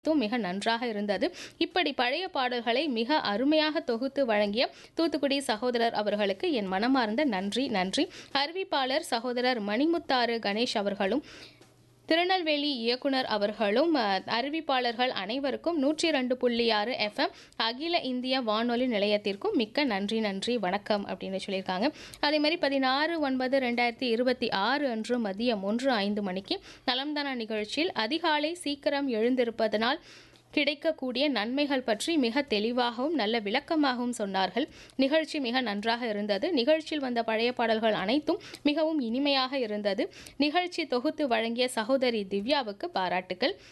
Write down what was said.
தும் மிக நன்றாக இருந்தது இப்படி பழைய பாடல்களை மிக அருமையாக தொகுத்து வழங்கிய தூத்துக்குடி சகோதரர் அவர்களுக்கு என் மனமார்ந்த நன்றி நன்றி அறிவிப்பாளர் சகோதரர் மணிமுத்தாறு கணேஷ் அவர்களும் திருநெல்வேலி இயக்குனர் அவர்களும் அஹ், அறிவிப்பாளர்கள் அனைவருக்கும் நூற்றி ரெண்டு புள்ளி ஆறு எஃப்எம் அகில இந்திய வானொலி நிலையத்திற்கும் மிக்க நன்றி நன்றி வணக்கம் அப்படின்னு சொல்லியிருக்காங்க அதே மாதிரி பதினாறு ஒன்பது ரெண்டாயிரத்தி இருபத்தி ஆறு அன்று மதியம் ஒன்று ஐந்து மணிக்கு நலம்தானா நிகழ்ச்சியில் அதிகாலை சீக்கிரம் எழுந்திருப்பதனால் கிடைக்கக்கூடிய நன்மைகள் பற்றி மிக தெளிவாகவும் நல்ல விளக்கமாகவும் சொன்னார்கள் நிகழ்ச்சி மிக நன்றாக இருந்தது நிகழ்ச்சியில் வந்த பழைய பாடல்கள் அனைத்தும் மிகவும் இனிமையாக இருந்தது நிகழ்ச்சி தொகுத்து வழங்கிய சகோதரி திவ்யாவுக்கு பாராட்டுக்கள்